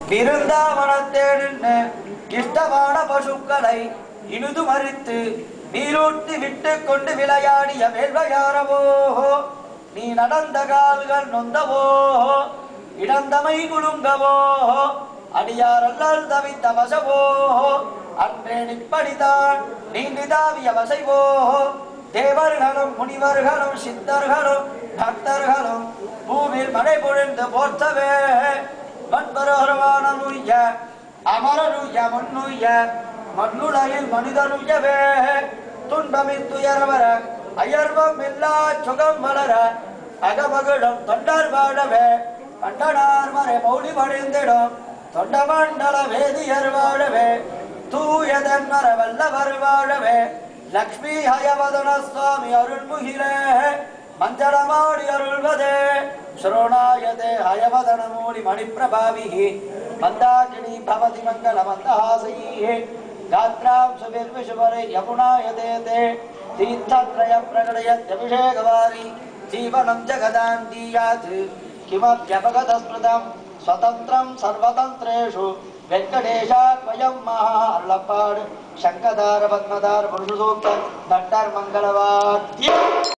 பிருந்தாவனத்தே நின்று இஷ்டமான பசுக்களை இனிது மறித்து நீரூட்டி விட்டு கொண்டு விளையாடிய வேள்வையாரவோ நீ நடந்த கால்கள் நொந்தவோ இடந்தமை குலுங்கவோ அடியாரல்லால் தவித்த வசவோ அன்றே நிப்படிதான் நீ நிதாவிய வசைவோ தேவர்களும் முனிவர்களும் சித்தர்களும் பக்தர்களும் பூமியில் மழை பொழிந்து போர்த்தவே மண்பரோரவானமுய்ய அமரனுய்ய மண்ணுய்ய மண்ணுலகில் மனிதனுய்யவே துன்பமின் துயரவர அயர்வம் இல்லா சுகம் வளர அகமகிழும் தொண்டர் வாழவே கண்டனார் மறை மௌலி மடிந்திடும் தொண்ட மண்டல வேதியர் வாழவே தூயதன் மர வல்லவர் வாழவே லக்ஷ்மி ஹயவதன சுவாமி அருள்முகிலே மஞ்சளமாடி அருள்வதே ஸ்ரோணாயதே ஹயவதன மூடி மணிப்பிரபாவிஹி மந்தாகினி பவதி மங்கள மந்தஹாசையே गात्रां सुभिर्विशुवरे यमुनायते ते तीर्थत्रयं प्रकटयत्यभिषेकवारी जीवनं जगदान्तीयात् किमप्यपगतस्मृतं स्वतन्त्रं सर्वतन्त्रेषु வெங்கடேஷாத்வயம் மகா அருளப்பாடு சங்கதார பத்மதார புருஷசூக்த தட்டர் மங்களவாத்தியம்